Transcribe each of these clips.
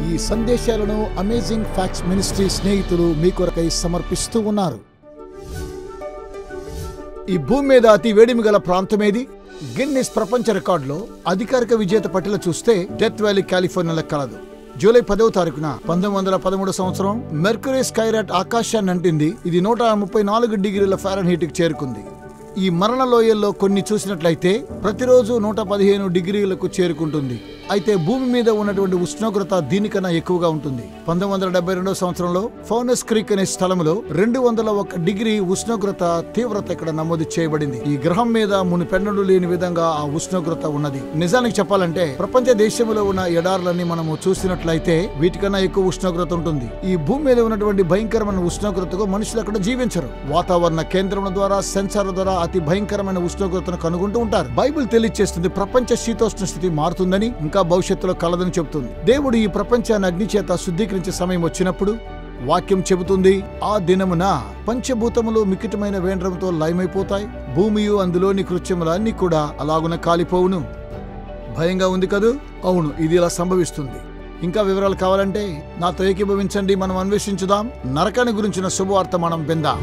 ఈ సందేశాలను amazing facts ministry స్నేహితులు మీ కొరకై సమర్పిస్తూ ఉన్నారు ఈ భూమి మీద అతి వేడిమి గల ప్రాంతమేది గిన్నిస్ ప్రపంచ రికార్డులో అధికారిక విజేత పట్టిల చూస్తే డెత్ వ్యాలీ కాలిఫోర్నియాలో కలదు జూలై పదవ తారీఖున పంతొమ్మిది వందల పదమూడు సంవత్సరం మెర్క్యూరీ స్కైరాట్ ఆకాశాన్ని అంటింది ఇది నూట ముప్పై నాలుగు డిగ్రీల ఫారెన్ హీట్కి చేరుకుంది ఈ మరణ లోయల్లో కొన్ని చూసినట్లయితే ప్రతిరోజు నూట పదిహేను డిగ్రీలకు చేరుకుంటుంది అయితే భూమి మీద ఉన్నటువంటి ఉష్ణోగ్రత దీనికన్నా ఎక్కువగా ఉంటుంది పంతొమ్మిది వందల డెబ్బై రెండవ సంవత్సరంలో ఫౌనస్ క్రీక్ అనే స్థలంలో రెండు వందల ఒక డిగ్రీ ఉష్ణోగ్రత తీవ్రత ఇక్కడ నమోదు చేయబడింది ఈ గ్రహం మీద మునిపెన్నడు లేని విధంగా ఆ ఉష్ణోగ్రత ఉన్నది నిజానికి చెప్పాలంటే ప్రపంచ దేశంలో ఉన్న ఎడార్లన్నీ మనము చూసినట్లయితే వీటికన్నా ఎక్కువ ఉష్ణోగ్రత ఉంటుంది ఈ భూమి మీద ఉన్నటువంటి భయంకరమైన ఉష్ణోగ్రతకు మనుషులు అక్కడ జీవించరు వాతావరణ కేంద్రం ద్వారా సెన్సార్ల ద్వారా అతి భయంకరమైన ఉష్ణోగ్రతను కనుగొంటూ ఉంటారు బైబిల్ తెలియచేస్తుంది ప్రపంచ శీతోష్ణ స్థితి మారుతుందని ఇంకా భవిష్యత్తులో కలదని చెబుతుంది దేవుడు ఈ ప్రపంచాన్ని అగ్ని చేత శుద్ధీకరించే సమయం వచ్చినప్పుడు వాక్యం చెబుతుంది ఆ దినమున పంచభూతములు మికిటమైన వేండ్రంతో లయమైపోతాయి భూమియు అందులోని కృత్యములన్నీ కూడా అలాగున కాలిపోవును భయంగా ఉంది కదూ అవును ఇది ఇలా సంభవిస్తుంది ఇంకా వివరాలు కావాలంటే నాతో ఏకీభవించండి మనం అన్వేషించుదాం నరకాన్ని గురించిన శుభవార్త మనం విందాం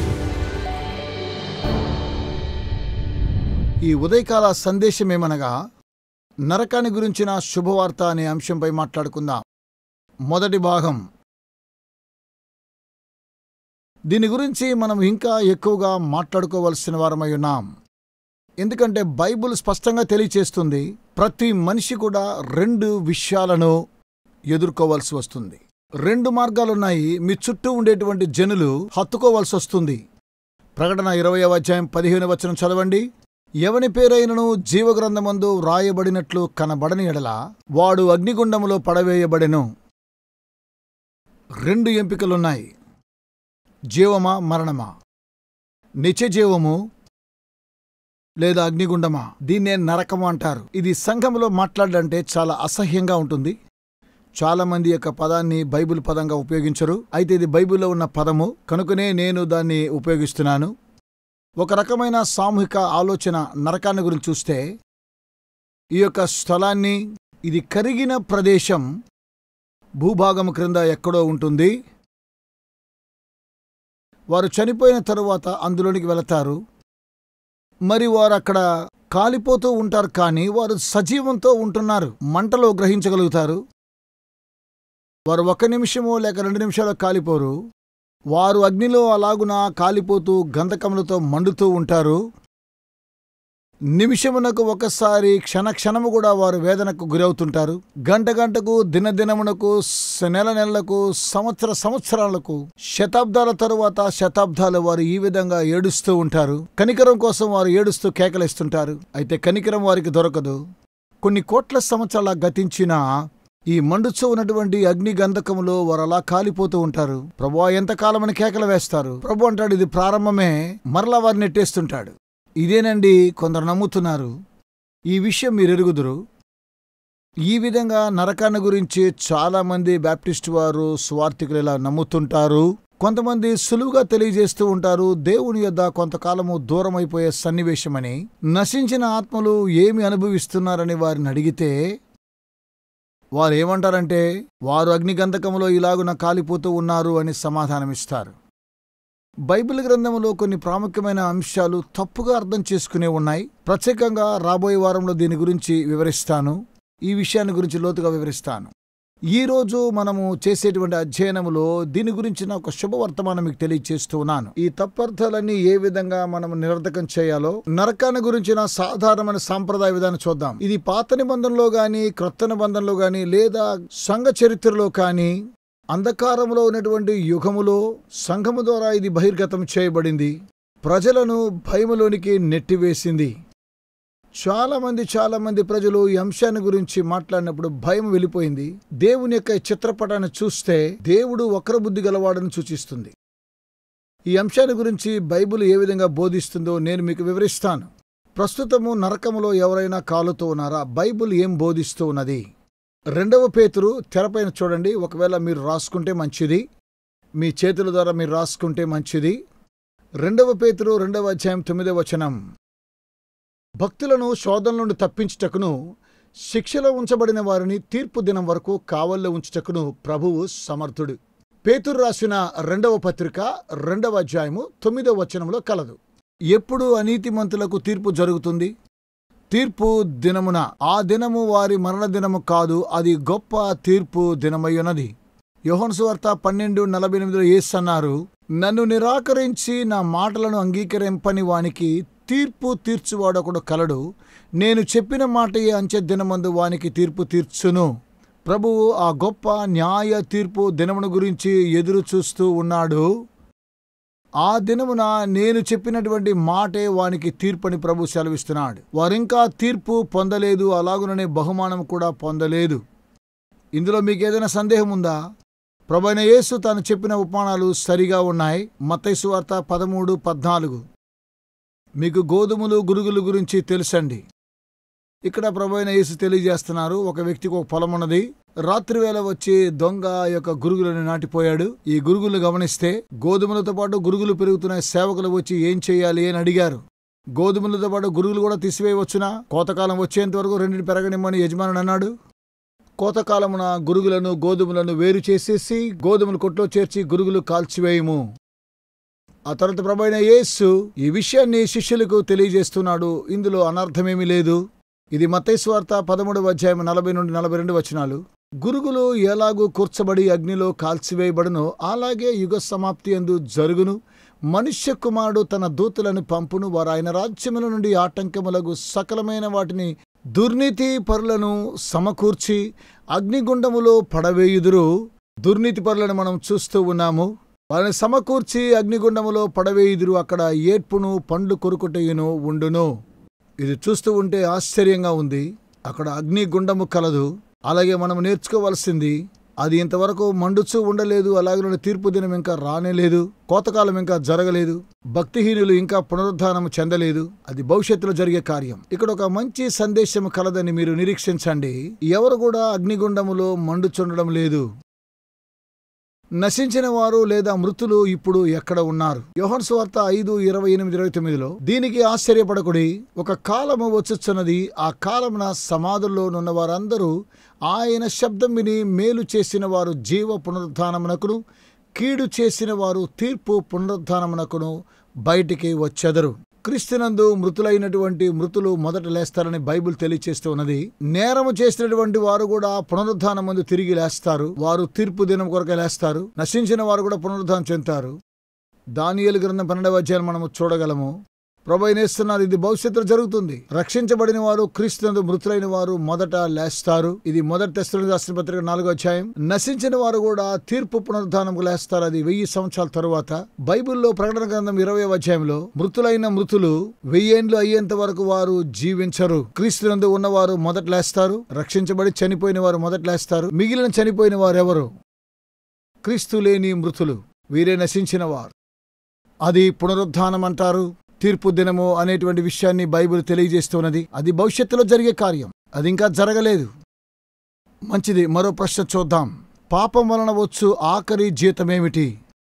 ఈ ఉదయకాల సందేశమేమనగా నరకాన్ని గురించిన శుభవార్త అనే అంశంపై మాట్లాడుకుందాం మొదటి భాగం దీని గురించి మనం ఇంకా ఎక్కువగా మాట్లాడుకోవలసిన వారమై ఉన్నాం ఎందుకంటే బైబుల్ స్పష్టంగా తెలియచేస్తుంది ప్రతి మనిషి కూడా రెండు విషయాలను ఎదుర్కోవాల్సి వస్తుంది రెండు మార్గాలున్నాయి మీ చుట్టూ ఉండేటువంటి జనులు హత్తుకోవాల్సి వస్తుంది ప్రకటన ఇరవై అధ్యాయం పదిహేను వచనం చదవండి ఎవని పేరైనను జీవగ్రంథమందు వ్రాయబడినట్లు కనబడని ఎడల వాడు అగ్నిగుండములో పడవేయబడెను రెండు ఎంపికలున్నాయి జీవమా మరణమా నిత్య జీవము లేదా అగ్నిగుండమా దీన్నే నరకము అంటారు ఇది సంఘంలో మాట్లాడంటే చాలా అసహ్యంగా ఉంటుంది చాలా మంది యొక్క పదాన్ని బైబిల్ పదంగా ఉపయోగించరు అయితే ఇది బైబిల్లో ఉన్న పదము కనుకనే నేను దాన్ని ఉపయోగిస్తున్నాను ఒక రకమైన సామూహిక ఆలోచన నరకాన్ని గురించి చూస్తే ఈ యొక్క స్థలాన్ని ఇది కరిగిన ప్రదేశం భూభాగం క్రింద ఎక్కడో ఉంటుంది వారు చనిపోయిన తరువాత అందులోనికి వెళతారు మరి వారు అక్కడ కాలిపోతూ ఉంటారు కానీ వారు సజీవంతో ఉంటున్నారు మంటలో గ్రహించగలుగుతారు వారు ఒక నిమిషమో లేక రెండు నిమిషాలు కాలిపోరు వారు అగ్నిలో అలాగున కాలిపోతూ గంధకములతో మండుతూ ఉంటారు నిమిషమునకు ఒకసారి క్షణ క్షణము కూడా వారు వేదనకు గురవుతుంటారు గంట గంటకు దినదినమునకు స- నెల నెలలకు సంవత్సర సంవత్సరాలకు శతాబ్దాల తరువాత శతాబ్దాలు వారు ఈ విధంగా ఏడుస్తూ ఉంటారు కనికరం కోసం వారు ఏడుస్తూ కేకలేస్తుంటారు అయితే కనికరం వారికి దొరకదు కొన్ని కోట్ల సంవత్సరాల గతించిన ఈ మండుచు ఉన్నటువంటి అగ్ని గంధకములో వారు అలా కాలిపోతూ ఉంటారు ప్రభు ఎంతకాలమని కేకలు వేస్తారు ప్రభు అంటాడు ఇది ప్రారంభమే మరలా వారిని నెట్టేస్తుంటాడు ఇదేనండి కొందరు నమ్ముతున్నారు ఈ విషయం మీరు ఎరుగుదురు ఈ విధంగా నరకాన్ని గురించి చాలా మంది బ్యాప్టిస్ట్ వారు స్వార్థికులు ఇలా నమ్ముతుంటారు కొంతమంది సులువుగా తెలియజేస్తూ ఉంటారు దేవుని యొద్ద కొంతకాలము దూరం అయిపోయే సన్నివేశమని నశించిన ఆత్మలు ఏమి అనుభవిస్తున్నారని వారిని అడిగితే వారు ఏమంటారంటే వారు అగ్నిగంధకములో ఇలాగున కాలిపోతూ ఉన్నారు అని సమాధానమిస్తారు బైబిల్ గ్రంథంలో కొన్ని ప్రాముఖ్యమైన అంశాలు తప్పుగా అర్థం చేసుకునే ఉన్నాయి ప్రత్యేకంగా రాబోయే వారంలో దీని గురించి వివరిస్తాను ఈ విషయాన్ని గురించి లోతుగా వివరిస్తాను ఈ రోజు మనము చేసేటువంటి అధ్యయనములో దీని గురించిన ఒక శుభవర్తమానం మీకు తెలియజేస్తూ ఉన్నాను ఈ తప్పర్థాలన్నీ ఏ విధంగా మనం నిరర్ధకం చేయాలో నరకాన్ని గురించిన సాధారణమైన సాంప్రదాయ విధానం చూద్దాం ఇది పాత నిబంధనలో గాని క్రొత్త నిబంధనలో గాని లేదా సంఘ చరిత్రలో కానీ అంధకారంలో ఉన్నటువంటి యుగములో సంఘము ద్వారా ఇది బహిర్గతం చేయబడింది ప్రజలను భయములోనికి నెట్టివేసింది చాలా మంది చాలా మంది ప్రజలు ఈ అంశాన్ని గురించి మాట్లాడినప్పుడు భయం వెళ్ళిపోయింది దేవుని యొక్క ఈ చిత్రపటాన్ని చూస్తే దేవుడు వక్ర బుద్ధి గలవాడని సూచిస్తుంది ఈ అంశాన్ని గురించి బైబిల్ ఏ విధంగా బోధిస్తుందో నేను మీకు వివరిస్తాను ప్రస్తుతము నరకములో ఎవరైనా కాలుతూ ఉన్నారా బైబిల్ ఏం బోధిస్తూ ఉన్నది రెండవ పేతురు తెరపైన చూడండి ఒకవేళ మీరు రాసుకుంటే మంచిది మీ చేతుల ద్వారా మీరు రాసుకుంటే మంచిది రెండవ పేతురు రెండవ అధ్యాయం తొమ్మిదవ వచనం భక్తులను శోధన నుండి తప్పించుటకును శిక్షలో ఉంచబడిన వారిని తీర్పు దినం వరకు కావల్లో ఉంచుటకును ప్రభువు సమర్థుడు పేతురు రాసిన రెండవ పత్రిక రెండవ అధ్యాయము తొమ్మిదవ వచనంలో కలదు ఎప్పుడు అనీతిమంతులకు తీర్పు జరుగుతుంది తీర్పు దినమున ఆ దినము వారి మరణ దినము కాదు అది గొప్ప తీర్పు దినమయ్యున్నది యోహన్ సువార్త పన్నెండు నలభై ఎనిమిదిలో యేసు అన్నారు నన్ను నిరాకరించి నా మాటలను అంగీకరింపని వానికి తీర్పు తీర్చువాడొకడు కలడు నేను చెప్పిన మాటయే అంచె దినమందు వానికి తీర్పు తీర్చును ప్రభువు ఆ గొప్ప న్యాయ తీర్పు దినమును గురించి ఎదురు చూస్తూ ఉన్నాడు ఆ దినమున నేను చెప్పినటువంటి మాటే వానికి తీర్పని ప్రభు సెలవిస్తున్నాడు వారింకా తీర్పు పొందలేదు అలాగుననే బహుమానం కూడా పొందలేదు ఇందులో మీకు ఏదైనా సందేహం ఉందా ప్రభైన యేసు తాను చెప్పిన ఉపమానాలు సరిగా ఉన్నాయి మత్తైసు వార్త పదమూడు పద్నాలుగు మీకు గోధుమలు గురుగులు గురించి తెలుసండి ఇక్కడ ప్రభైన యేసు తెలియజేస్తున్నారు ఒక వ్యక్తికి ఒక పొలం ఉన్నది రాత్రివేళ వచ్చి దొంగ యొక్క గురుగులను నాటిపోయాడు ఈ గురుగులు గమనిస్తే గోధుమలతో పాటు గురుగులు పెరుగుతున్న సేవకులు వచ్చి ఏం చేయాలి అని అడిగారు గోధుమలతో పాటు గురుగులు కూడా తీసివేయవచ్చునా కోతకాలం వచ్చేంత వరకు రెండింటి పెరగనిమ్మని యజమానుడు అన్నాడు కోతకాలమున గురుగులను గోధుమలను వేరు చేసేసి గోధుమలు కొట్లో చేర్చి గురుగులు కాల్చివేయము ఆ తర్వాత ప్రభైన యేసు ఈ విషయాన్ని శిష్యులకు తెలియజేస్తున్నాడు ఇందులో అనర్థమేమీ లేదు ఇది మతైస్వార్త పదమూడవ అధ్యాయం నలభై నుండి నలభై రెండు వచనాలు గురుగులు ఎలాగూ కూర్చబడి అగ్నిలో కాల్చివేయబడునో అలాగే యుగ సమాప్తి అందు జరుగును మనుష్య కుమారుడు తన దూతలను పంపును వారు ఆయన రాజ్యముల నుండి ఆటంకములకు సకలమైన వాటిని దుర్నీతి పరులను సమకూర్చి అగ్నిగుండములో పడవేయుదురు దుర్నీతి పరులను మనం చూస్తూ ఉన్నాము వారిని సమకూర్చి అగ్నిగుండములో పడవేయుదురు అక్కడ ఏడ్పును పండ్లు కొరుకుటయును ఉండును ఇది చూస్తూ ఉంటే ఆశ్చర్యంగా ఉంది అక్కడ అగ్నిగుండము కలదు అలాగే మనం నేర్చుకోవాల్సింది అది ఇంతవరకు మండుచూ ఉండలేదు అలాగే తీర్పు దినం ఇంకా రానేలేదు కోతకాలం ఇంకా జరగలేదు భక్తిహీనులు ఇంకా పునరుద్ధానం చెందలేదు అది భవిష్యత్తులో జరిగే కార్యం ఇక్కడ ఒక మంచి సందేశం కలదని మీరు నిరీక్షించండి ఎవరు కూడా అగ్నిగుండములో మండుచుండడం లేదు నశించిన వారు లేదా మృతులు ఇప్పుడు ఎక్కడ ఉన్నారు యోహన్ స్వార్త ఐదు ఇరవై ఎనిమిది ఇరవై తొమ్మిదిలో దీనికి ఆశ్చర్యపడకుడి ఒక కాలము వచ్చుచున్నది ఆ కాలమున సమాధుల్లో నున్న వారందరూ ఆయన శబ్దం విని మేలు చేసిన వారు జీవ పునరుద్ధానమునకును కీడు చేసిన వారు తీర్పు పునరుద్ధానమునకును బయటికి వచ్చెదరు క్రీస్తునందు మృతులైనటువంటి మృతులు మొదట లేస్తారని బైబిల్ తెలియచేస్తూ ఉన్నది నేరము చేసినటువంటి వారు కూడా పునరుద్ధానం ముందు తిరిగి లేస్తారు వారు తీర్పు దినం కొరకే లేస్తారు నశించిన వారు కూడా పునరుద్ధానం చెందుతారు దానియేలు గ్రంథం పన్నెండవ అధ్యాయం మనము చూడగలము ప్రభు నేస్తున్నారు ఇది భవిష్యత్తులో జరుగుతుంది రక్షించబడిన వారు క్రీస్తునందు మృతులైన వారు మొదట లేస్తారు ఇది మొదటి తెస్తులు రాసిన పత్రిక నాలుగో అధ్యాయం నశించిన వారు కూడా తీర్పు పునరుద్ధానంకు లేస్తారు అది వెయ్యి సంవత్సరాల తరువాత బైబిల్లో ప్రకటన గ్రంథం ఇరవై అధ్యాయంలో మృతులైన మృతులు వెయ్యేండ్లు అయ్యేంత వరకు వారు జీవించరు క్రీస్తునందు ఉన్నవారు మొదట లేస్తారు రక్షించబడి చనిపోయిన వారు మొదట లేస్తారు మిగిలిన చనిపోయిన వారు ఎవరు క్రీస్తు లేని మృతులు వీరే నశించిన వారు అది పునరుద్ధానం అంటారు తీర్పు దినము అనేటువంటి విషయాన్ని బైబిల్ తెలియజేస్తున్నది అది భవిష్యత్తులో జరిగే కార్యం అది ఇంకా జరగలేదు మంచిది మరో ప్రశ్న చూద్దాం పాపం వలన వచ్చు ఆఖరి జీతమేమిటి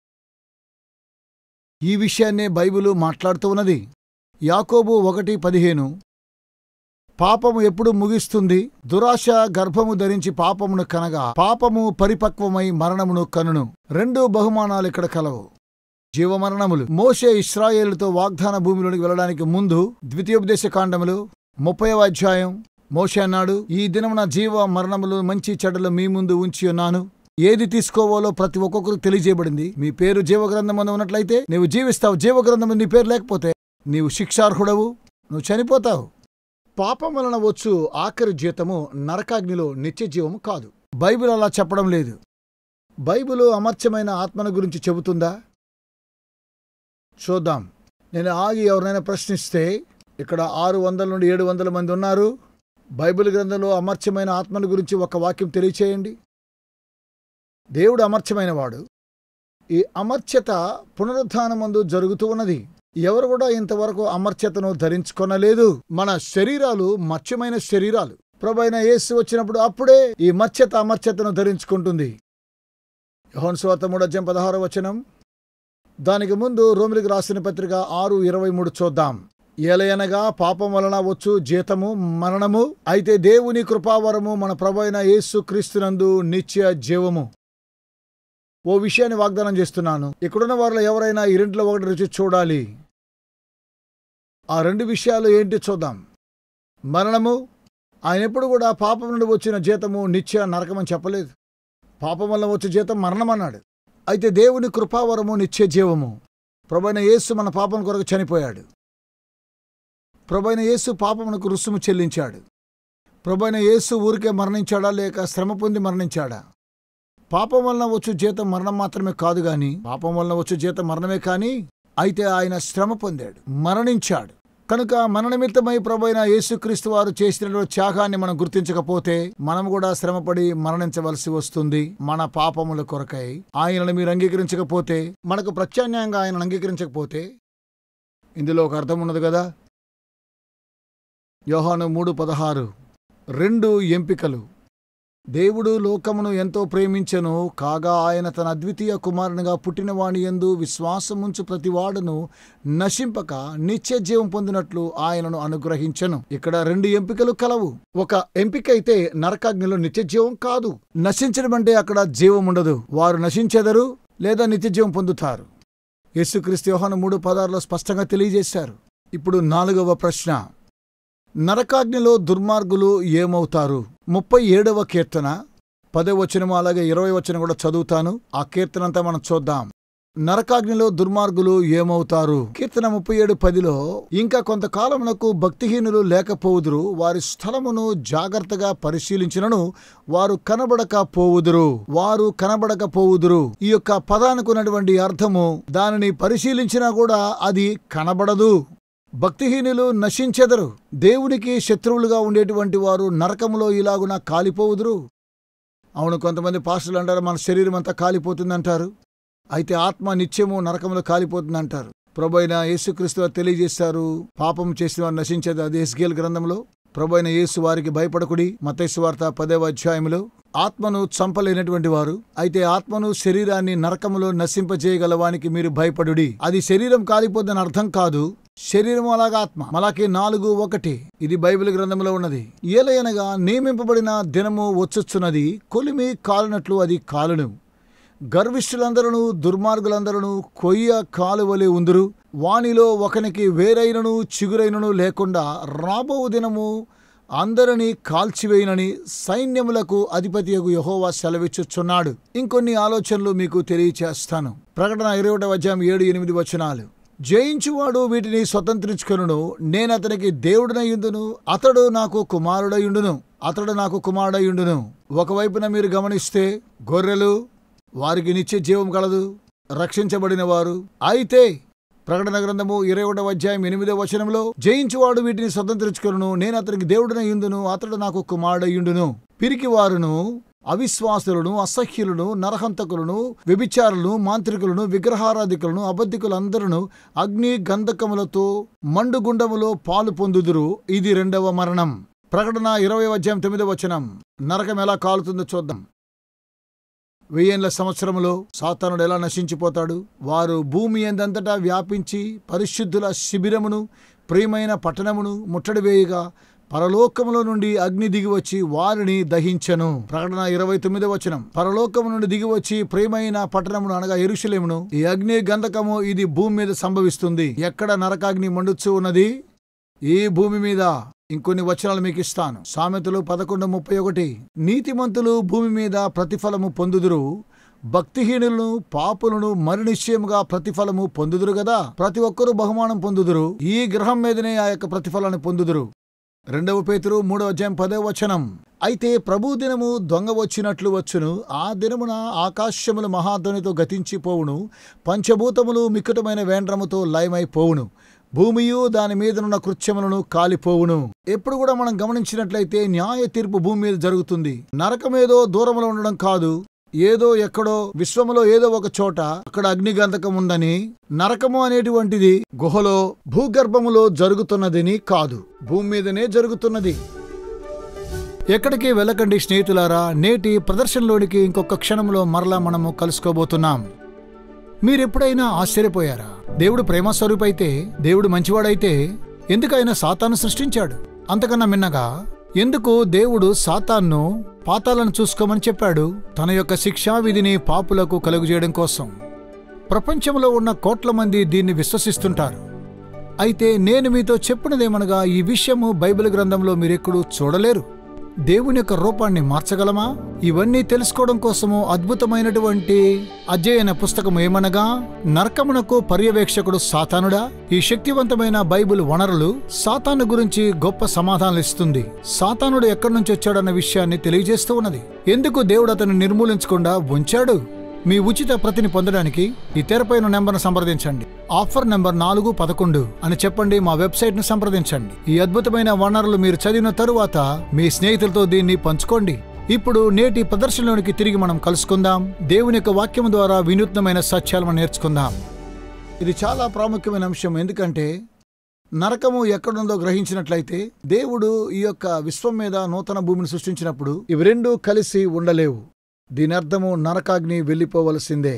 ఈ విషయాన్నే బైబిలు మాట్లాడుతూ ఉన్నది యాకోబు ఒకటి పదిహేను పాపము ఎప్పుడు ముగిస్తుంది దురాశ గర్భము ధరించి పాపమును కనగా పాపము పరిపక్వమై మరణమును కనును రెండు బహుమానాలు ఇక్కడ కలవు జీవమరణములు మోషే ఇస్రాయేలుతో వాగ్దాన భూమిలోనికి వెళ్ళడానికి ముందు ద్వితీయోపదేశ కాండములు ముప్పైవ అధ్యాయం మోషే అన్నాడు ఈ దినమున జీవ మరణములు మంచి చెడ్డలు మీ ముందు ఉంచి ఉన్నాను ఏది తీసుకోవాలో ప్రతి ఒక్కొక్కరు తెలియజేయబడింది మీ పేరు జీవగ్రంథం ఉన్నట్లయితే నీవు జీవిస్తావు జీవగ్రంథం నీ పేరు లేకపోతే నీవు శిక్షార్హుడవు నువ్వు చనిపోతావు పాపం వలన వచ్చు ఆఖరి జీతము నరకాగ్నిలో నిత్య జీవము కాదు బైబిల్ అలా చెప్పడం లేదు బైబిలు అమర్చమైన ఆత్మను గురించి చెబుతుందా చూద్దాం నేను ఆగి ఎవరినైనా ప్రశ్నిస్తే ఇక్కడ ఆరు వందల నుండి ఏడు వందల మంది ఉన్నారు బైబిల్ గ్రంథంలో అమర్చమైన ఆత్మను గురించి ఒక వాక్యం తెలియచేయండి దేవుడు అమర్చమైన వాడు ఈ అమర్చత పునరుద్ధానమందు జరుగుతూ ఉన్నది ఎవరు కూడా ఇంతవరకు అమర్చతను ధరించుకొనలేదు మన శరీరాలు మత్స్యమైన శరీరాలు ప్రభైన యేసు వచ్చినప్పుడు అప్పుడే ఈ మత్స్యత అమర్చతను ధరించుకుంటుంది యోహన్ స్వాత మూడజ్యం పదహార వచనం దానికి ముందు రోమిలికి రాసిన పత్రిక ఆరు ఇరవై మూడు చూద్దాం ఏలయనగా పాపం వలన వచ్చు జీతము మరణము అయితే దేవుని కృపావరము మన ప్రభు అయిన యేసు క్రీస్తునందు నిత్య జీవము ఓ విషయాన్ని వాగ్దానం చేస్తున్నాను ఇక్కడున్న వారిలో ఎవరైనా ఈ రెంట్లో ఒకటి రుచి చూడాలి ఆ రెండు విషయాలు ఏంటి చూద్దాం మరణము ఆయన ఎప్పుడు కూడా పాపం నుండి వచ్చిన జీతము నిత్య నరకమని చెప్పలేదు పాపం వల్ల వచ్చే జీతం మరణం అన్నాడు అయితే దేవుని కృపావరము నిత్య జీవము ప్రభైన యేసు మన పాపం కొరకు చనిపోయాడు ప్రభైన యేసు పాపమునకు రుసుము చెల్లించాడు ప్రభైన యేసు ఊరికే మరణించాడా లేక శ్రమ పొంది మరణించాడా పాపం వలన వచ్చు జీతం మరణం మాత్రమే కాదు గాని పాపం వలన వచ్చు జీతం మరణమే కాని అయితే ఆయన శ్రమ పొందాడు మరణించాడు కనుక మన నిమిత్తమై ప్రభైన యేసుక్రీస్తు వారు చేసిన త్యాగాన్ని మనం గుర్తించకపోతే మనం కూడా శ్రమపడి మరణించవలసి వస్తుంది మన పాపముల కొరకై ఆయనను మీరు అంగీకరించకపోతే మనకు ప్రత్యామ్నాయంగా ఆయనను అంగీకరించకపోతే ఇందులో ఒక అర్థం ఉన్నది కదా యోహాను మూడు పదహారు రెండు ఎంపికలు దేవుడు లోకమును ఎంతో ప్రేమించెను కాగా ఆయన తన అద్వితీయ కుమారునిగా పుట్టినవాని ఎందు విశ్వాసముంచు ప్రతివాడును నశింపక నిత్య జీవం పొందినట్లు ఆయనను అనుగ్రహించెను ఇక్కడ రెండు ఎంపికలు కలవు ఒక ఎంపిక అయితే నరకాగ్నిలో నిత్య జీవం కాదు నశించడం అంటే అక్కడ జీవం ఉండదు వారు నశించెదరు లేదా నిత్య జీవం పొందుతారు యేసుక్రీస్తు యోహాను మూడు పదార్లో స్పష్టంగా తెలియజేశారు ఇప్పుడు నాలుగవ ప్రశ్న నరకాగ్నిలో దుర్మార్గులు ఏమవుతారు ముప్పై ఏడవ కీర్తన పదో వచనము అలాగే ఇరవై వచనం కూడా చదువుతాను ఆ కీర్తన అంతా మనం చూద్దాం నరకాగ్నిలో దుర్మార్గులు ఏమవుతారు కీర్తన ముప్పై ఏడు పదిలో ఇంకా కొంతకాలమునకు భక్తిహీనులు లేకపోవుదురు వారి స్థలమును జాగ్రత్తగా పరిశీలించినను వారు కనబడక పోవుదురు వారు కనబడక పోవుదురు ఈ యొక్క పదానికి ఉన్నటువంటి అర్థము దానిని పరిశీలించినా కూడా అది కనబడదు భక్తిహీనులు నశించెదరు దేవునికి శత్రువులుగా ఉండేటువంటి వారు నరకములో ఇలాగున కాలిపోవుదురు అవును కొంతమంది పాస్టర్లు అంటారు మన శరీరం అంతా కాలిపోతుందంటారు అయితే ఆత్మ నిత్యము నరకములో కాలిపోతుందంటారు ప్రభు అయిన యేసుక్రీస్తు వారు తెలియజేశారు పాపం చేసిన వారు నశించేది అది ఎస్గేల్ గ్రంథంలో ప్రభు అయిన యేసు వారికి భయపడకుడి మతైసు వార్త పదేవ అధ్యాయంలో ఆత్మను చంపలేనటువంటి వారు అయితే ఆత్మను శరీరాన్ని నరకములో నశింపజేయగల వానికి మీరు భయపడుడి అది శరీరం కాలిపోతుందని అర్థం కాదు శరీరం అలాగా ఆత్మ మలాకి నాలుగు ఒకటి ఇది బైబిల్ గ్రంథంలో ఉన్నది ఏలయనగా నియమింపబడిన దినము వచ్చుచున్నది కొలిమి కాలినట్లు అది కాలును గర్విష్ఠులందరూ దుర్మార్గులందరూ కొయ్య కాలువలే ఉందురు వానిలో ఒకనికి వేరైనను చిగురైనను లేకుండా రాబో దినము అందరినీ కాల్చివేయనని సైన్యములకు అధిపతియగు యహోవా సెలవిచ్చుచున్నాడు ఇంకొన్ని ఆలోచనలు మీకు తెలియచేస్తాను ప్రకటన ఇరవై ఒకటవ అధ్యాయం ఏడు ఎనిమిది వచనాలు జయించువాడు వీటిని స్వతంత్రించుకొనును నేనతనికి దేవుడినయుండును అతడు నాకు కుమారుడయుండును అతడు నాకు కుమారుడయుండును ఒకవైపున మీరు గమనిస్తే గొర్రెలు వారికి నిత్య జీవం కలదు రక్షించబడిన వారు అయితే ప్రకటన గ్రంథము ఇరవై ఒకటవ అధ్యాయం ఎనిమిదవ వచనంలో జయించువాడు వీటిని స్వతంత్రించుకొనును నేను అతనికి దేవుడినయుండును అతడు నాకు కుమారుడయుండును పిరికి వారును అవిశ్వాసులను అసహ్యులను నరహంతకులను వ్యభిచారులను మాంత్రికులను విగ్రహారాధికులను అబద్ధికులందరూ అగ్ని గంధకములతో మండుగుండములో పాలు పొందుదురు ఇది రెండవ మరణం ప్రకటన ఇరవై అధ్యాయం తొమ్మిదవ వచనం నరకం ఎలా కాలుతుందో చూద్దాం వెయ్యేండ్ల సంవత్సరములో సాతానుడు ఎలా నశించిపోతాడు వారు భూమి ఎందంతటా వ్యాపించి పరిశుద్ధుల శిబిరమును ప్రియమైన పట్టణమును ముట్టడి వేయగా పరలోకములో నుండి అగ్ని దిగివచ్చి వారిని దహించెను ప్రకటన ఇరవై తొమ్మిదో వచనం పరలోకము నుండి దిగివచ్చి ప్రియమైన పట్టణమును అనగా ఎరుషలేమును ఈ అగ్ని గంధకము ఇది భూమి మీద సంభవిస్తుంది ఎక్కడ నరకాగ్ని మండుచు ఉన్నది ఈ భూమి మీద ఇంకొన్ని వచనాలు మీకు ఇస్తాను సామెతలు పదకొండు ముప్పై ఒకటి నీతిమంతులు భూమి మీద ప్రతిఫలము పొందుదురు భక్తిహీనులను పాపులను మరి నిశ్చయముగా ప్రతిఫలము పొందుదురు గదా ప్రతి ఒక్కరూ బహుమానం పొందుదురు ఈ గ్రహం మీదనే ఆ యొక్క ప్రతిఫలాన్ని పొందుదురు రెండవ పేతురు మూడవ అధ్యాయం పదవ వచనం అయితే ప్రభు దినము దొంగ వచ్చినట్లు వచ్చును ఆ దినమున ఆకాశములు మహాధ్వనితో గతించిపోవును పంచభూతములు మిక్కుటమైన వేండ్రముతో లయమైపోవును భూమియు దాని మీదనున్న కృత్యములను కాలిపోవును ఎప్పుడు కూడా మనం గమనించినట్లయితే న్యాయ తీర్పు భూమి మీద జరుగుతుంది నరకమేదో దూరంలో ఉండడం కాదు ఏదో ఎక్కడో విశ్వములో ఏదో ఒక చోట అక్కడ అగ్నిగంధకం ఉందని నరకము అనేటువంటిది గుహలో భూగర్భములో జరుగుతున్నదని కాదు భూమి మీదనే జరుగుతున్నది ఎక్కడికి వెళ్ళకండి స్నేహితులారా నేటి ప్రదర్శనలోనికి ఇంకొక క్షణంలో మరలా మనము కలుసుకోబోతున్నాం మీరెప్పుడైనా ఆశ్చర్యపోయారా దేవుడు ప్రేమ స్వరూపైతే దేవుడు మంచివాడైతే ఎందుకు ఆయన సాతాను సృష్టించాడు అంతకన్నా మిన్నగా ఎందుకు దేవుడు సాతాన్ను పాతాలను చూసుకోమని చెప్పాడు తన యొక్క శిక్షా విధిని పాపులకు కలుగజేయడం కోసం ప్రపంచంలో ఉన్న కోట్ల మంది దీన్ని విశ్వసిస్తుంటారు అయితే నేను మీతో చెప్పినదేమనగా ఈ విషయము బైబిల్ గ్రంథంలో మీరెక్కడూ చూడలేరు దేవుని యొక్క రూపాన్ని మార్చగలమా ఇవన్నీ తెలుసుకోవడం కోసము అద్భుతమైనటువంటి అధ్యయన పుస్తకం ఏమనగా నరకమునకు పర్యవేక్షకుడు సాతానుడా ఈ శక్తివంతమైన బైబిల్ వనరులు సాతాను గురించి గొప్ప సమాధానాలు ఇస్తుంది సాతానుడు ఎక్కడి నుంచి వచ్చాడన్న విషయాన్ని తెలియజేస్తూ ఉన్నది ఎందుకు దేవుడు అతను నిర్మూలించకుండా ఉంచాడు మీ ఉచిత ప్రతిని పొందడానికి ఈ తెరపైన నెంబర్ను సంప్రదించండి ఆఫర్ నెంబర్ నాలుగు పదకొండు అని చెప్పండి మా వెబ్సైట్ ను సంప్రదించండి ఈ అద్భుతమైన వనరులు మీరు చదివిన తరువాత మీ స్నేహితులతో దీన్ని పంచుకోండి ఇప్పుడు నేటి ప్రదర్శనలోనికి తిరిగి మనం కలుసుకుందాం దేవుని యొక్క వాక్యం ద్వారా వినూత్నమైన సత్యాలు మనం నేర్చుకుందాం ఇది చాలా ప్రాముఖ్యమైన అంశం ఎందుకంటే నరకము ఎక్కడుందో గ్రహించినట్లయితే దేవుడు ఈ యొక్క విశ్వం మీద నూతన భూమిని సృష్టించినప్పుడు ఇవి రెండు కలిసి ఉండలేవు దీని అర్థము నరకాగ్ని వెళ్ళిపోవలసిందే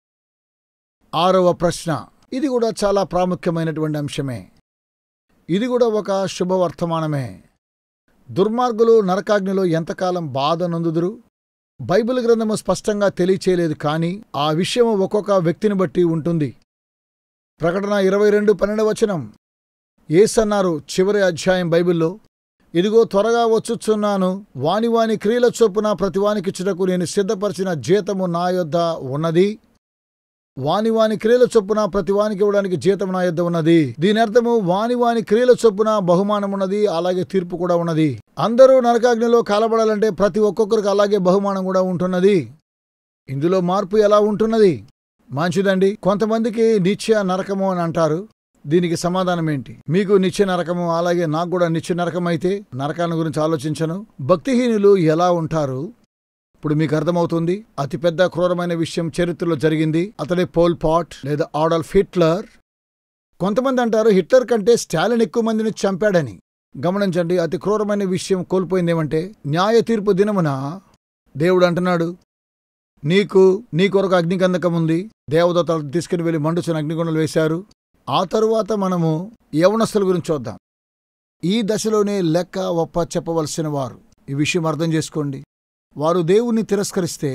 ఆరవ ప్రశ్న ఇది కూడా చాలా ప్రాముఖ్యమైనటువంటి అంశమే ఇది కూడా ఒక శుభవర్తమానమే దుర్మార్గులు నరకాగ్నిలో ఎంతకాలం బాధ నొందుదురు బైబిల్ గ్రంథము స్పష్టంగా తెలియచేయలేదు కానీ ఆ విషయము ఒక్కొక్క వ్యక్తిని బట్టి ఉంటుంది ప్రకటన ఇరవై రెండు పన్నెండు వచనం ఏసన్నారు చివరి అధ్యాయం బైబిల్లో ఇదిగో త్వరగా వచ్చుచున్నాను వాని వాని క్రియల చొప్పున ప్రతివానికిచ్చుటకు నేను సిద్ధపరిచిన జీతము నా యొద్ద ఉన్నది వాని వాని క్రియల చొప్పున ప్రతివానికి ఇవ్వడానికి జీతం నా యొద్ద ఉన్నది దీని అర్థము వాని వాని క్రియల చొప్పున బహుమానం ఉన్నది అలాగే తీర్పు కూడా ఉన్నది అందరూ నరకాగ్నిలో కాలబడాలంటే ప్రతి ఒక్కొక్కరికి అలాగే బహుమానం కూడా ఉంటున్నది ఇందులో మార్పు ఎలా ఉంటున్నది మంచిదండి కొంతమందికి నిత్య నరకము అని అంటారు దీనికి సమాధానం ఏంటి మీకు నిత్య నరకము అలాగే నాకు కూడా నిత్య నరకం అయితే నరకాన్ని గురించి ఆలోచించను భక్తిహీనులు ఎలా ఉంటారు ఇప్పుడు మీకు అర్థమవుతుంది అతిపెద్ద క్రూరమైన విషయం చరిత్రలో జరిగింది అతడే పోల్ పాట్ లేదా ఆడల్ఫ్ హిట్లర్ కొంతమంది అంటారు హిట్లర్ కంటే స్టాలిన్ ఎక్కువ మందిని చంపాడని గమనించండి అతి క్రూరమైన విషయం కోల్పోయింది ఏమంటే న్యాయ తీర్పు దినమున దేవుడు అంటున్నాడు నీకు నీ కొరకు అగ్నిగంధకం ఉంది దేవదూతలు తీసుకుని వెళ్ళి మండుచున్న అగ్నిగుండలు వేశారు ఆ తరువాత మనము యవనస్తుల గురించి చూద్దాం ఈ దశలోనే లెక్క ఒప్ప చెప్పవలసిన వారు ఈ విషయం అర్థం చేసుకోండి వారు దేవుణ్ణి తిరస్కరిస్తే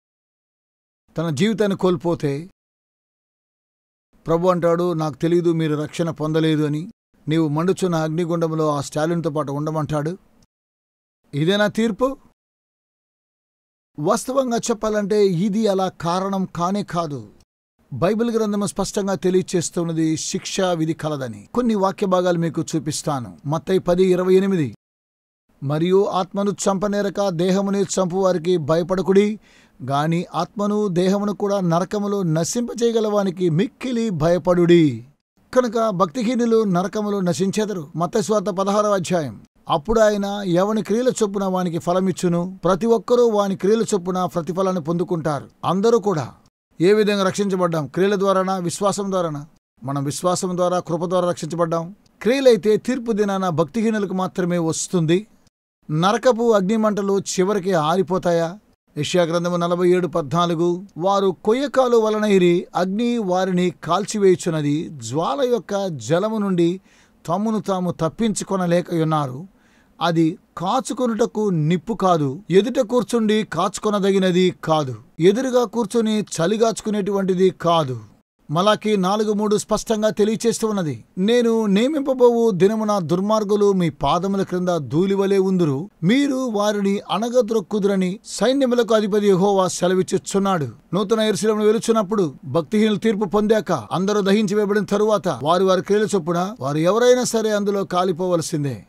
తన జీవితాన్ని కోల్పోతే ప్రభు అంటాడు నాకు తెలియదు మీరు రక్షణ పొందలేదు అని నీవు మండుచున్న అగ్నిగుండంలో ఆ స్టాలిన్తో పాటు ఉండమంటాడు ఇదేనా తీర్పు వాస్తవంగా చెప్పాలంటే ఇది అలా కారణం కానే కాదు బైబిల్ గ్రంథము స్పష్టంగా తెలియచేస్తున్నది శిక్షా విధి కలదని కొన్ని వాక్య భాగాలు మీకు చూపిస్తాను మత్తయి పది ఇరవై ఎనిమిది మరియు ఆత్మను చంపనేరక దేహముని చంపువారికి భయపడకుడి గాని ఆత్మను దేహమును కూడా నరకములో నశింపచేయగలవానికి మిక్కిలి భయపడుడి కనుక భక్తిహీనులు నరకములో నశించెదరు మతస్వార్థ పదహారవ అధ్యాయం అప్పుడు ఆయన ఎవని క్రియల చొప్పున వానికి ఫలమిచ్చును ప్రతి ఒక్కరూ వాని క్రియల చొప్పున ప్రతిఫలాన్ని పొందుకుంటారు అందరూ కూడా ఏ విధంగా రక్షించబడ్డాం క్రియల ద్వారానా విశ్వాసం ద్వారానా మనం విశ్వాసం ద్వారా కృప ద్వారా రక్షించబడ్డాం క్రియలైతే తీర్పు దినాన భక్తిహీనులకు మాత్రమే వస్తుంది నరకపు అగ్నిమంటలు చివరికి ఆరిపోతాయా యెషయా గ్రంథము నలభై ఏడు పద్నాలుగు వారు కొయ్యకాలు వలన ఇరి అగ్ని వారిని కాల్చివేయుచున్నది జ్వాల యొక్క జలము నుండి తమ్మును తాము తప్పించుకొనలేకయున్నారు అది కాచుకొనుటకు నిప్పు కాదు ఎదుట కూర్చుండి కాచుకొనదగినది కాదు ఎదురుగా కూర్చుని చలిగాచుకునేటువంటిది కాదు మలాకి నాలుగు మూడు స్పష్టంగా తెలియచేస్తూ ఉన్నది నేను నియమింపబోవు దినమున దుర్మార్గులు మీ పాదముల క్రింద ధూళివలే ఉందురు మీరు వారిని అణగద్రొక్కుదురని సైన్యములకు అధిపతి యెహోవా సెలవిచ్చుచున్నాడు నూతన ఎరుసలమును వెలుచున్నప్పుడు భక్తిహీనులు తీర్పు పొందాక అందరూ దహించి వేయబడిన తరువాత వారి వారి క్రియల చొప్పున వారు ఎవరైనా సరే అందులో కాలిపోవలసిందే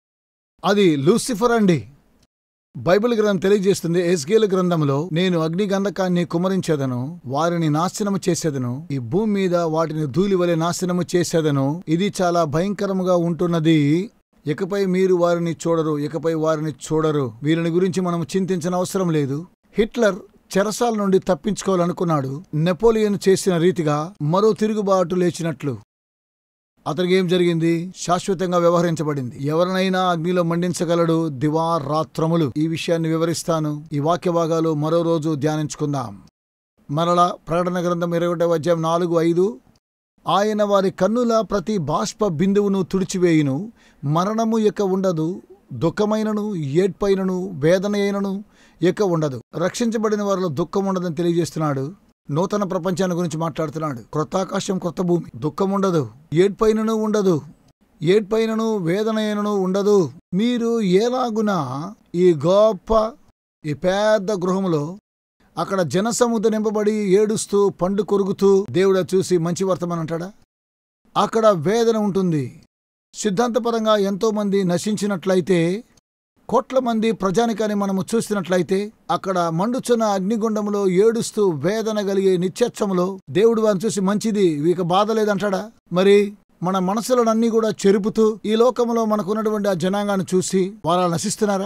అది లూసిఫర్ అండి బైబిల్ గ్రంథం తెలియజేస్తుంది ఎస్గేల్ గ్రంథంలో నేను అగ్ని గంధకాన్ని కుమరించేదను వారిని నాశనము చేసేదను ఈ భూమి మీద వాటిని ధూళి వలె నాశనము చేసేదను ఇది చాలా భయంకరముగా ఉంటున్నది ఇకపై మీరు వారిని చూడరు ఇకపై వారిని చూడరు వీరిని గురించి మనం చింతించిన అవసరం లేదు హిట్లర్ చెరసాల నుండి తప్పించుకోవాలనుకున్నాడు నెపోలియన్ చేసిన రీతిగా మరో తిరుగుబాటు లేచినట్లు అతనికి ఏం జరిగింది శాశ్వతంగా వ్యవహరించబడింది ఎవరినైనా అగ్నిలో మండించగలడు దివారాత్రములు ఈ విషయాన్ని వివరిస్తాను ఈ వాక్య భాగాలు మరో రోజు ధ్యానించుకుందాం మరలా ప్రకటన గ్రంథం ఇరవై ఒకటవ అధ్యాయం నాలుగు ఐదు ఆయన వారి కన్నుల ప్రతి బాష్ప బిందువును తుడిచివేయును మరణము ఇక ఉండదు దుఃఖమైనను ఏడ్పైనను వేదన అయినను ఇక ఉండదు రక్షించబడిన వారిలో దుఃఖం ఉండదని తెలియజేస్తున్నాడు నూతన ప్రపంచాన్ని గురించి మాట్లాడుతున్నాడు క్రొత్త ఆకాశం క్రొత్త భూమి దుఃఖం ఉండదు ఏడ్పైనను ఉండదు ఏడ్పైనను వేదన అయినను ఉండదు మీరు ఎలాగునా ఈ గొప్ప ఈ పెద్ద గృహంలో అక్కడ జనసముద్ర నింపబడి ఏడుస్తూ పండు కొరుకుతూ దేవుడా చూసి మంచి వర్తమానం అంటాడా అక్కడ వేదన ఉంటుంది సిద్ధాంతపరంగా ఎంతో మంది నశించినట్లయితే కోట్ల మంది ప్రజానికాన్ని మనము చూసినట్లయితే అక్కడ మండుచున్న అగ్నిగుండంలో ఏడుస్తూ వేదన కలిగే నిత్యత్వములో దేవుడు వారిని చూసి మంచిది వీక బాధ లేదంటాడా మరి మన మనసులనన్నీ కూడా చెరుపుతూ ఈ లోకంలో మనకున్నటువంటి ఆ జనాంగాన్ని చూసి వారు నశిస్తున్నారా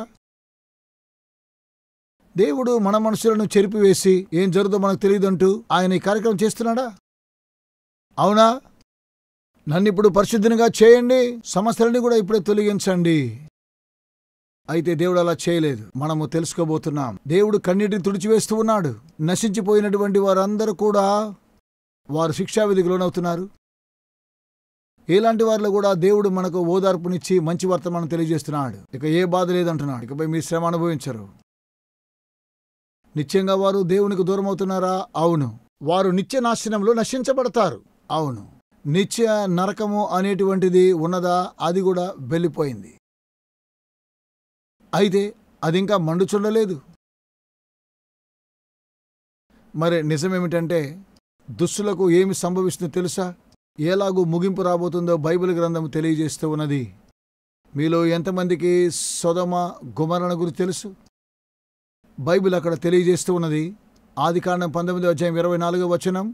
దేవుడు మన మనుషులను చెరిపివేసి ఏం జరుగుతుందో మనకు తెలియదంటూ ఆయన ఈ కార్యక్రమం చేస్తున్నాడా అవునా నన్ను ఇప్పుడు పరిశుద్ధినిగా చేయండి సమస్యలని కూడా ఇప్పుడే తొలగించండి అయితే దేవుడు అలా చేయలేదు మనము తెలుసుకోబోతున్నాం దేవుడు కన్నీటిని తుడిచివేస్తూ ఉన్నాడు నశించిపోయినటువంటి వారందరూ కూడా వారు శిక్షావిధికి లోనవుతున్నారు ఇలాంటి వారిలో కూడా దేవుడు మనకు ఓదార్పునిచ్చి మంచి వర్తమానం తెలియజేస్తున్నాడు ఇక ఏ బాధ లేదంటున్నాడు ఇకపై మీ శ్రమ అనుభవించరు నిత్యంగా వారు దేవునికి దూరం అవుతున్నారా అవును వారు నిత్య నాశనంలో నశించబడతారు అవును నిత్య నరకము అనేటువంటిది ఉన్నదా అది కూడా వెళ్ళిపోయింది అయితే అది ఇంకా మండుచుండలేదు మరి నిజమేమిటంటే దుస్తులకు ఏమి సంభవిస్తుందో తెలుసా ఎలాగూ ముగింపు రాబోతుందో బైబిల్ గ్రంథం తెలియజేస్తూ ఉన్నది మీలో ఎంతమందికి సొదమ గుమరణ గురించి తెలుసు బైబిల్ అక్కడ తెలియజేస్తూ ఉన్నది ఆది కాండం పంతొమ్మిది అధ్యాయం ఇరవై నాలుగో వచనం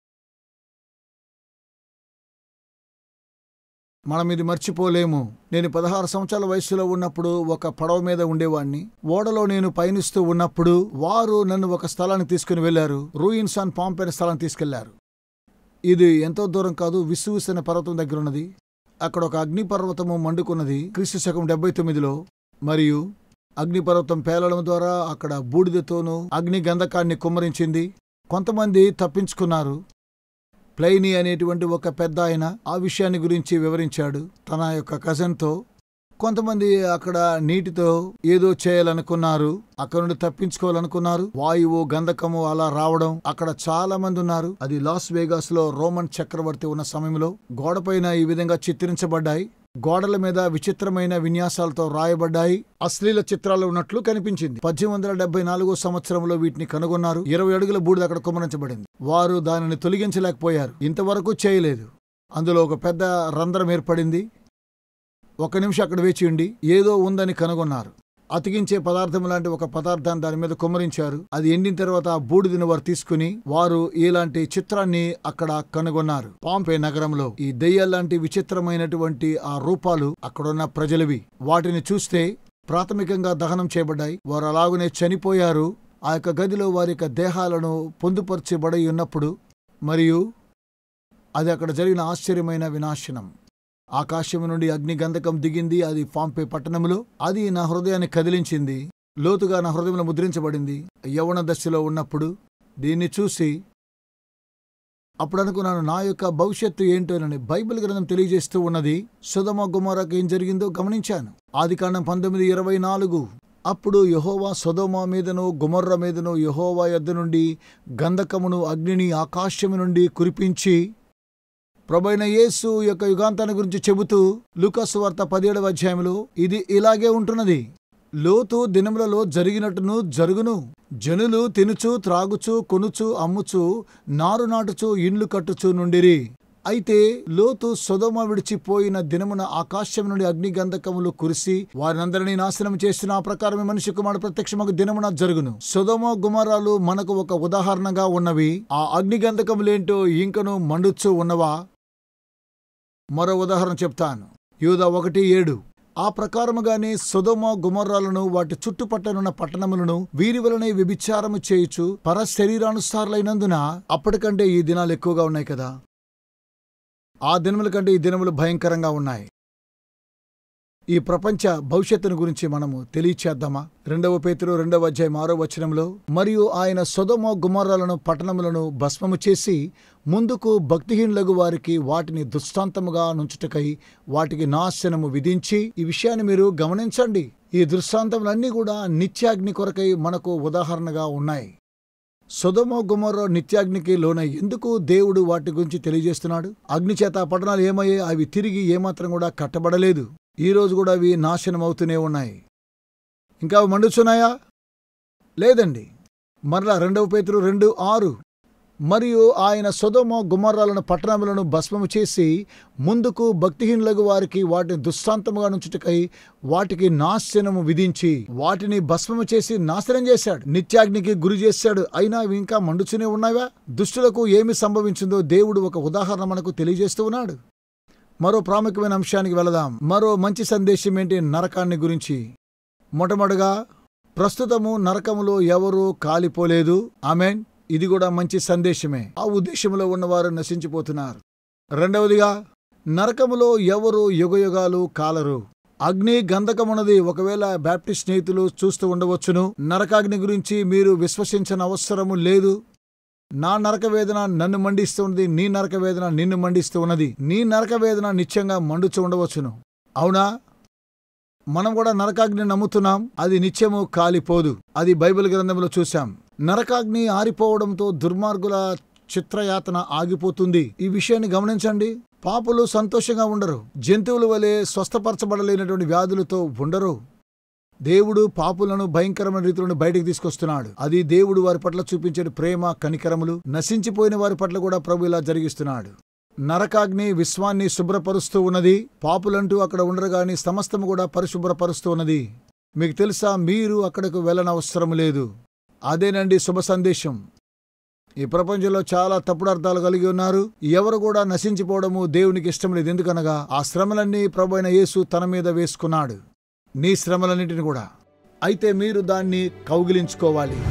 మనం ఇది మర్చిపోలేము నేను పదహారు సంవత్సరాల వయసులో ఉన్నప్పుడు ఒక పడవ మీద ఉండేవాణ్ణి ఓడలో నేను పయనిస్తూ ఉన్నప్పుడు వారు నన్ను ఒక స్థలానికి తీసుకుని వెళ్లారు రూయిన్స్ ఆన్ పాంప్ అనే స్థలానికి తీసుకెళ్లారు ఇది ఎంతో దూరం కాదు విసువిస్ అనే పర్వతం దగ్గర ఉన్నది అక్కడ ఒక అగ్నిపర్వతము మండుకున్నది క్రీస్తు శకం డెబ్బై తొమ్మిదిలో మరియు అగ్నిపర్వతం పేలడం ద్వారా అక్కడ బూడిదతోనూ అగ్ని గంధకాన్ని కుమ్మరించింది కొంతమంది తప్పించుకున్నారు ప్లైనీ అనేటువంటి ఒక పెద్ద ఆయన ఆ విషయాన్ని గురించి వివరించాడు తన యొక్క కజన్తో కొంతమంది అక్కడ నీటితో ఏదో చేయాలనుకున్నారు అక్కడ నుండి తప్పించుకోవాలనుకున్నారు వాయువు గంధకము అలా రావడం అక్కడ చాలా మంది ఉన్నారు అది లాస్ వేగాస్ లో రోమన్ చక్రవర్తి ఉన్న సమయంలో గోడపైన ఈ విధంగా చిత్రించబడ్డాయి గోడల మీద విచిత్రమైన విన్యాసాలతో రాయబడ్డాయి అశ్లీల చిత్రాలు ఉన్నట్లు కనిపించింది పద్దెనిమిది వందల డెబ్బై నాలుగో సంవత్సరంలో వీటిని కనుగొన్నారు ఇరవై అడుగుల బూడిద అక్కడ కుమరించబడింది వారు దానిని తొలగించలేకపోయారు ఇంతవరకు చేయలేదు అందులో ఒక పెద్ద రంధ్రం ఏర్పడింది ఒక నిమిషం అక్కడ వేచి ఉండి ఏదో ఉందని కనుగొన్నారు అతికించే పదార్థం లాంటి ఒక పదార్థాన్ని దాని మీద కుమ్మరించారు అది ఎండిన తర్వాత ఆ బూడిదని వారు తీసుకుని వారు ఇలాంటి చిత్రాన్ని అక్కడ కనుగొన్నారు పాంపే నగరంలో ఈ దెయ్యాల్లాంటి విచిత్రమైనటువంటి ఆ రూపాలు అక్కడున్న ప్రజలవి వాటిని చూస్తే ప్రాథమికంగా దహనం చేయబడ్డాయి వారు అలాగనే చనిపోయారు ఆ యొక్క గదిలో వారి యొక్క దేహాలను పొందుపరచబడి ఉన్నప్పుడు మరియు అది అక్కడ జరిగిన ఆశ్చర్యమైన వినాశనం ఆకాశం నుండి అగ్నిగంధకం దిగింది అది పాంపే పట్టణంలో అది నా హృదయాన్ని కదిలించింది లోతుగా నా హృదయంలో ముద్రించబడింది యవన దశలో ఉన్నప్పుడు దీన్ని చూసి అప్పుడు అనుకున్నాను నా యొక్క భవిష్యత్తు ఏంటోనని బైబిల్ గ్రంథం తెలియజేస్తూ ఉన్నది సుధమ గుమరకు ఏం జరిగిందో గమనించాను ఆది కాండం పంతొమ్మిది ఇరవై నాలుగు అప్పుడు యహోవా సొదోమ మీదను గుమర్ర మీదను యహోవా యొద్ద నుండి గంధకమును అగ్నిని ఆకాశము నుండి కురిపించి ప్రభైన యేసు యొక్క యుగాంతాన్ని గురించి చెబుతూ లూకాసు వార్త పదిహేడవ అధ్యాయంలో ఇది ఇలాగే ఉంటున్నది లోతు దినములలో జరిగినట్టును జరుగును జనులు తినుచు త్రాగుచు కొనుచు అమ్ముచు నారు నాటుచు ఇండ్లు కట్టుచు నుండిరి అయితే లోతు సొదమ విడిచిపోయిన దినమున ఆకాశం నుండి అగ్నిగంధకములు కురిసి వారినందరినీ నాశనం చేసిన ఆ ప్రకారమే మనిషి కుమారుడు ప్రత్యక్షమగు దినమున జరుగును సొదమ గుమరాలు మనకు ఒక ఉదాహరణగా ఉన్నవి ఆ అగ్నిగంధకములేంటో ఇంకను మండుచు ఉన్నవా మరో ఉదాహరణ చెప్తాను యూద ఒకటి ఏడు ఆ ప్రకారముగానే సొదొమ గుమర్రాలను వాటి చుట్టుపట్టనున్న పట్టణములను వీరి వలనే వ్యభిచారము చేయుచు పర శరీరానుసారులైనందున అప్పటికంటే ఈ దినాలు ఎక్కువగా ఉన్నాయి కదా ఆ దినముల కంటే ఈ దినములు భయంకరంగా ఉన్నాయి ఈ ప్రపంచ భవిష్యత్తును గురించి మనము తెలియచేద్దామా రెండవ పేతురు రెండవ అధ్యాయం ఆరో వచనంలో మరియు ఆయన సొదమ గుమర్రాలను పట్టణములను భస్మము చేసి ముందుకు భక్తిహీనులగు వారికి వాటిని దృష్టాంతముగా నుంచుటకై వాటికి నాశనము విధించి ఈ విషయాన్ని మీరు గమనించండి ఈ దృష్టాంతములన్నీ కూడా నిత్యాగ్ని కొరకై మనకు ఉదాహరణగా ఉన్నాయి సొదమ గుమర్ర నిత్యాగ్నికి లోనై ఎందుకు దేవుడు వాటి గురించి తెలియజేస్తున్నాడు అగ్ని చేత ఆ పట్టణాలు ఏమయ్యాయి అవి తిరిగి ఏమాత్రం కూడా కట్టబడలేదు ఈ రోజు కూడా అవి నాశనం అవుతూనే ఉన్నాయి ఇంకా అవి మండుచున్నాయా లేదండి మరలా రెండవ పేతురు రెండు ఆరు మరియు ఆయన సొదమ గుమ్మర్రాలను పట్టణములను భస్మము చేసి ముందుకు భక్తిహీనులకు వారికి వాటిని దుస్తాంతముగా నుంచుటకై వాటికి నాశనము విధించి వాటిని భస్మము చేసి నాశనం చేశాడు నిత్యాగ్నికి గురి చేశాడు అయినా ఇవి ఇంకా మండుచునే ఉన్నావా దుష్టులకు ఏమి సంభవించిందో దేవుడు ఒక ఉదాహరణ మనకు తెలియజేస్తూ ఉన్నాడు మరో ప్రాముఖ్యమైన అంశానికి వెళదాం మరో మంచి సందేశం ఏంటి నరకాన్ని గురించి మొట్టమొదటిగా ప్రస్తుతము నరకములో ఎవరూ కాలిపోలేదు ఆమెన్ ఇది కూడా మంచి సందేశమే ఆ ఉద్దేశంలో ఉన్నవారు నశించిపోతున్నారు రెండవదిగా నరకములో ఎవరు యుగయుగాలు కాలరు అగ్ని గంధకమున్నది ఒకవేళ బ్యాప్టిస్ట్ స్నేహితులు చూస్తూ ఉండవచ్చును నరకాగ్ని గురించి మీరు విశ్వసించిన అవసరము లేదు నా నరక వేదన నన్ను మండిస్తూ ఉన్నది నీ నరక వేదన నిన్ను మండిస్తూ ఉన్నది నీ నరక వేదన నిత్యంగా మండుచు ఉండవచ్చును అవునా మనం కూడా నరకాగ్ని నమ్ముతున్నాం అది నిత్యము కాలిపోదు అది బైబిల్ గ్రంథంలో చూశాం నరకాగ్ని ఆరిపోవడంతో దుర్మార్గుల చిత్రయాతన ఆగిపోతుంది ఈ విషయాన్ని గమనించండి పాపులు సంతోషంగా ఉండరు జంతువుల వలె స్వస్థపరచబడలేనటువంటి వ్యాధులతో ఉండరు దేవుడు పాపులను భయంకరమైన రీతిలో బయటికి తీసుకొస్తున్నాడు అది దేవుడు వారి పట్ల చూపించే ప్రేమ కనికరములు నశించిపోయిన వారి పట్ల కూడా ప్రభు ఇలా జరిగిస్తున్నాడు నరకాగ్ని విశ్వాన్ని శుభ్రపరుస్తూ ఉన్నది పాపులంటూ అక్కడ ఉండరు గాని సమస్తము కూడా పరిశుభ్రపరుస్తూ ఉన్నది మీకు తెలుసా మీరు అక్కడకు వెళ్ళనవసరం లేదు అదేనండి శుభ సందేశం ఈ ప్రపంచంలో చాలా తప్పుడు అర్థాలు కలిగి ఉన్నారు ఎవరు కూడా నశించిపోవడము దేవునికి ఇష్టం లేదు ఎందుకనగా ఆ శ్రమలన్నీ ప్రభు అయిన యేసు తన మీద వేసుకున్నాడు నీ శ్రమలన్నింటిని కూడా అయితే మీరు దాన్ని కౌగిలించుకోవాలి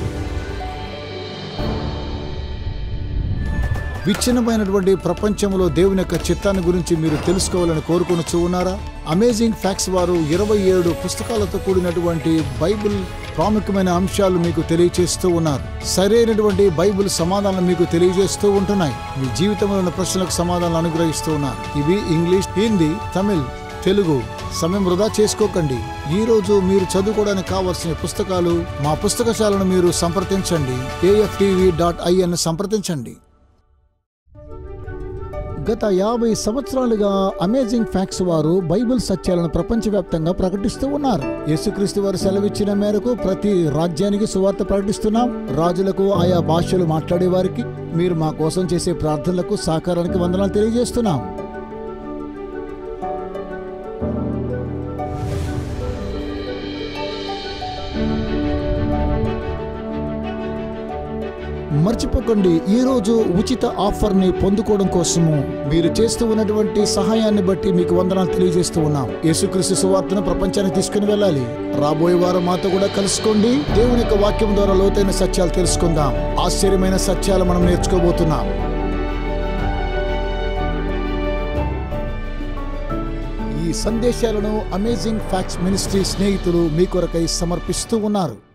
విచ్ఛిన్నమైనటువంటి ప్రపంచంలో దేవుని యొక్క చిత్తాన్ని గురించి మీరు తెలుసుకోవాలని కోరుకొనొచ్చు ఉన్నారా అమేజింగ్ ఫ్యాక్ట్స్ వారు ఇరవై ఏడు పుస్తకాలతో కూడినటువంటి బైబిల్ ప్రాముఖ్యమైన అంశాలు మీకు తెలియజేస్తూ ఉన్నారు సరైనటువంటి బైబిల్ సమాధానాలు మీకు తెలియజేస్తూ ఉంటున్నాయి మీ జీవితంలో ఉన్న ప్రశ్నలకు సమాధానాలు అనుగ్రహిస్తూ ఉన్నారు ఇవి ఇంగ్లీష్ హిందీ తమిళ్ తెలుగు సమయం వృధా చేసుకోకండి ఈ రోజు మీరు చదువుకోవడానికి కావలసిన పుస్తకాలు మా పుస్తకశాలను మీరు సంప్రదించండి ఏఎఫ్టీవీ డాట్ ఐఎన్ సంప్రదించండి గత యాభై సంవత్సరాలుగా అమేజింగ్ ఫ్యాక్ట్స్ వారు బైబిల్ సత్యాలను ప్రపంచవ్యాప్తంగా ప్రకటిస్తూ ఉన్నారు యేసుక్రీస్తు వారు సెలవిచ్చిన మేరకు ప్రతి రాజ్యానికి సువార్త ప్రకటిస్తున్నాం రాజులకు ఆయా భాషలు మాట్లాడే వారికి మీరు మా కోసం చేసే ప్రార్థనలకు సహకారానికి వందనాలు తెలియజేస్తున్నాం మర్చిపోకండి ఈ రోజు ఉచిత ఆఫర్ ని పొందుకోవడం కోసము మీరు చేస్తూ ఉన్నటువంటి సహాయాన్ని బట్టి మీకు వందనాలు తెలియజేస్తూ ఉన్నాం యేసుక్రీస్తు సువార్తను ప్రపంచానికి తీసుకుని వెళ్ళాలి రాబోయే వారం మాతో కూడా కలుసుకోండి దేవుని యొక్క వాక్యం ద్వారా లోతైన సత్యాలు తెలుసుకుందాం ఆశ్చర్యమైన సత్యాలు మనం నేర్చుకోబోతున్నాం ఈ సందేశాలను అమేజింగ్ ఫ్యాక్ట్స్ మినిస్ట్రీ స్నేహితులు మీ కొరకై సమర్పిస్తూ ఉన్నారు